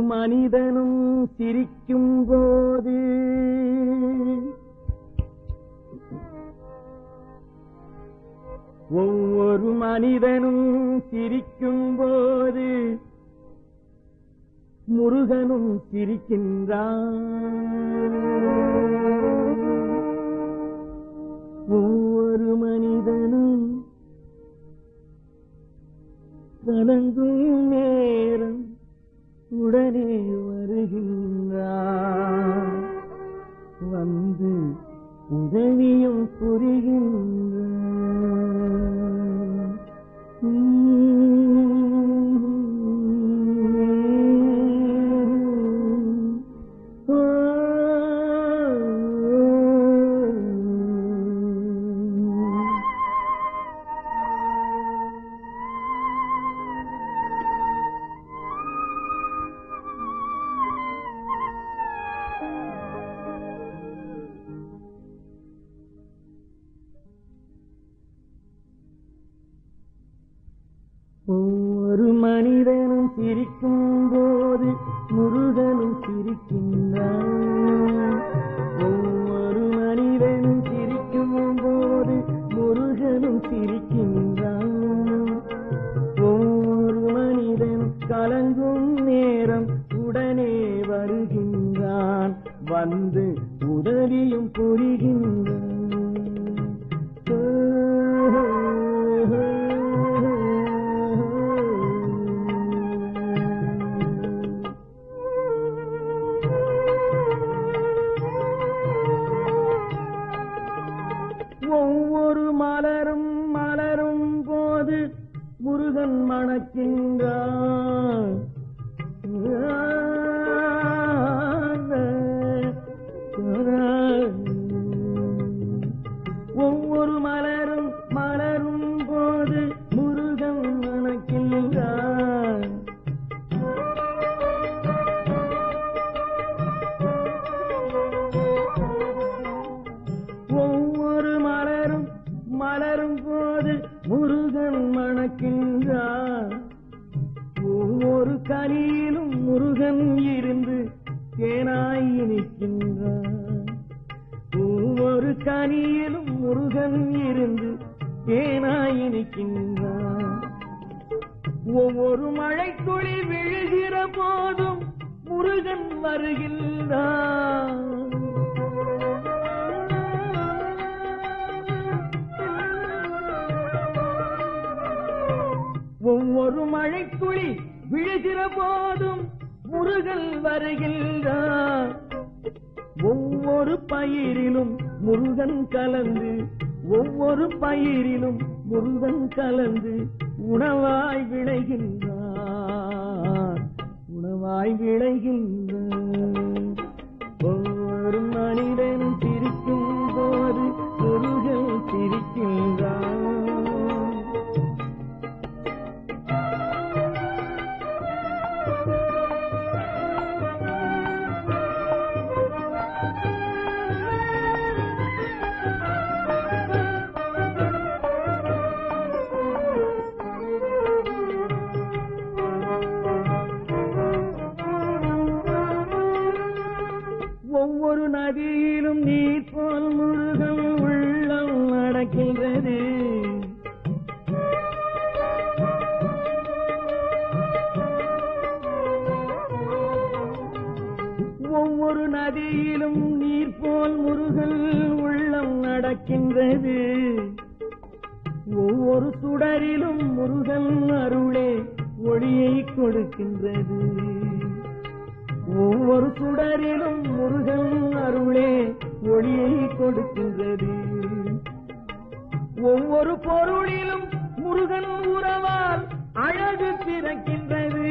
மனிதனும் சிரிக்கும் போது ஒவ்வொரு மனிதனும் சிரிக்கும் போது முருகனும் சிரிக்கின்றான் ஒவ்வொரு மனிதனும் கலங்கும் நேரம் உடனே வருகின்றான் வந்து உதவியும் புரிகின்றான் ஒவ்வொரு மனிதனும் சிரிக்கும் போது முருகனும் சிரிக்கின்றான் ஒவ்வொரு மனிதனும் சிரிக்கும் போது முருகனும் சிரிக்கின்றான் ஒவ்வொரு மனிதன் கலங்கும் நேரம் உடனே வருகின்றான் வந்து உதவியும் புரிகின்றான் ஒவ்வொரு மலரும் மலரும் போது முருகன் மணக்கின்றான் ஒவ்வொரு மலரும் மலரும் போது முருகன் மணக்கின்றான் ஒவ்வொரு மலரும் மலரும் போது முருகன் மணக்கின்றான் ஒவ்வொரு கனியிலும் முருகன் இருந்து தேனாய் இனிக்கின்றான் ஒவ்வொரு கனியிலும் முருகன் இருந்து தேனாய் இனிக்கின்றான் ஒவ்வொரு மழை துளி விழுகிற போதும் முருகன் வருகின்றான் ஒவ்வொரு மழைத்துளி விழுகிற போதும் முருகன் வருகின்றான் ஒவ்வொரு பயிரிலும் முருகன் கலந்து ஒவ்வொரு பயிரிலும் முருகன் கலந்து உணவாய் விளைகின்றான் உணவாய் விளைகின்றான் ஒவ்வொரு மனிதனும் சிரிக்கும் போது முருகன் சிரிக்கின்றான் ஒவ்வொரு நதியிலும் நீர் போல் முருகன் உள்ளம் நடக்கின்றது ஒவ்வொரு நதியிலும் நீர் போல் முருகன் உள்ளம் நடக்கின்றது ஒவ்வொரு சுடரிலும் முருகன் அருளே ஒளியை கொடுக்கின்றது ஒவ்வொரு சுடரிலும் முருகன் அருளே ஒளியை கொடுக்கின்றது ஒவ்வொரு பொருளிலும் முருகன் உறவால் அழகு பிறக்கின்றது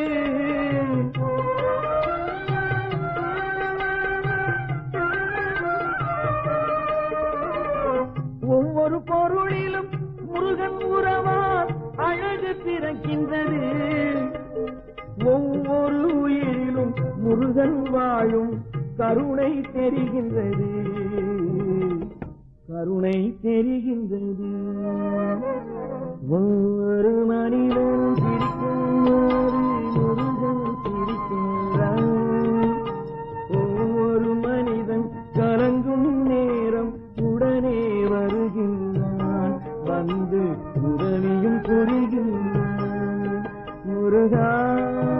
ஒவ்வொரு பொருளிலும் முருகன் உறவால் அழகு பிறக்கின்றது ஒவ்வொரு உயிரிலும் முருகன் வாழும் கருணை தெரிகின்றது கருணை தெரிகின்றது ஒவ்வொரு மனிதன் சிரிக்கும் போது முருகன் சிரிக்கின்றான் முருகா